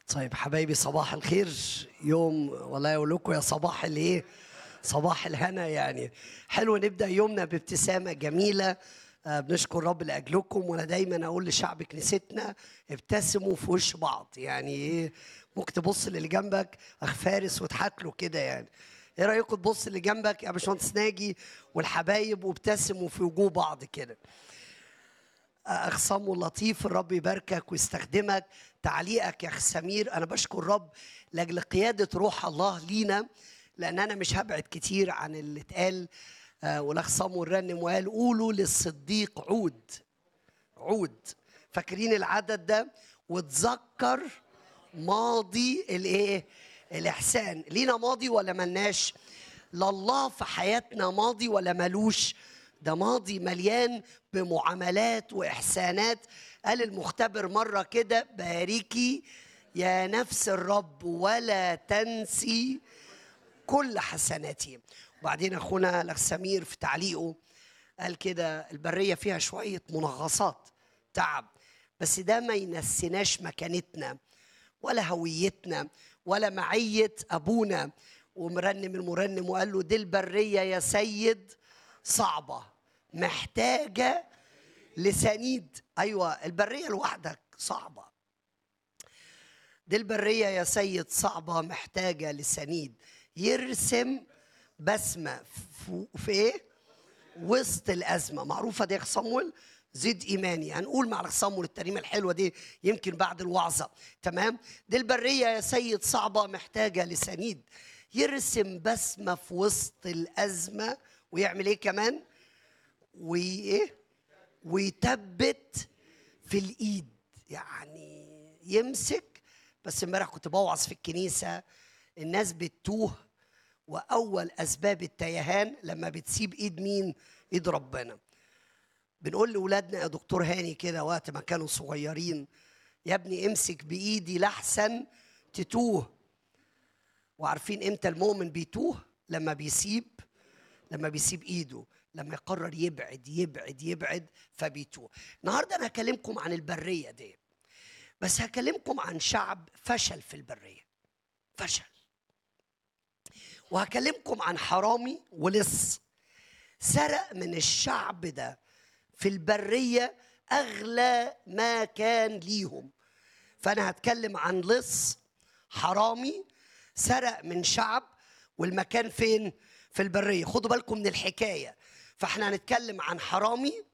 طيب حبايبي صباح الخير يوم والله اقول لكم يا صباح الايه صباح الهنا يعني حلو نبدا يومنا بابتسامه جميله آه، بنشكر رب لاجلكم وانا دايما اقول لشعب كنيستنا ابتسموا في وش بعض يعني ايه ممكن تبص للي جنبك اخ فارس وتضحك له كده يعني ايه رايكم تبص اللي جنبك يا باشمهندس ناجي والحبايب وابتسموا في وجوه بعض كده اخ صمو لطيف الرب يباركك ويستخدمك تعليقك يا اخ سمير انا بشكر الرب لاجل قياده روح الله لينا لان انا مش هبعد كتير عن اللي اتقال آه، والاخ صمو رنم وقال قولوا للصديق عود عود فاكرين العدد ده وتذكر ماضي الايه الاحسان لينا ماضي ولا ملناش لله في حياتنا ماضي ولا ملوش ده ماضي مليان بمعاملات واحسانات قال المختبر مره كده باركي يا نفس الرب ولا تنسي كل حسناتي وبعدين اخونا الاخ سمير في تعليقه قال كده البريه فيها شويه منغصات تعب بس ده ما ينسيناش مكانتنا ولا هويتنا ولا معيه ابونا ومرنم المرنم وقال له دي البريه يا سيد صعبه محتاجه لسنيد ايوه البريه لوحدك صعبه دي البريه يا سيد صعبه محتاجه لسنيد يرسم بسمه في, في ايه وسط الازمه معروفه دي يا أخ صمويل زد ايماني هنقول مع الاخ صمويل التريمه الحلوه دي يمكن بعد الوعظه تمام دي البريه يا سيد صعبه محتاجه لسنيد يرسم بسمه في وسط الازمه ويعمل ايه كمان وايه ويثبت في الايد يعني يمسك بس امبارح كنت بوعظ في الكنيسه الناس بتتوه واول اسباب التيهان لما بتسيب ايد مين ايد ربنا بنقول لاولادنا يا دكتور هاني كده وقت ما كانوا صغيرين يا ابني امسك بايدي لحسن تتوه وعارفين امتى المؤمن بيتوه لما بيسيب لما بيسيب ايده لما يقرر يبعد يبعد يبعد فبيتوه النهارده انا هكلمكم عن البريه دي بس هكلمكم عن شعب فشل في البريه فشل وهكلمكم عن حرامي ولص سرق من الشعب ده في البريه اغلى ما كان ليهم فانا هتكلم عن لص حرامي سرق من شعب والمكان فين في البريه خدوا بالكم من الحكايه فاحنا هنتكلم عن حرامي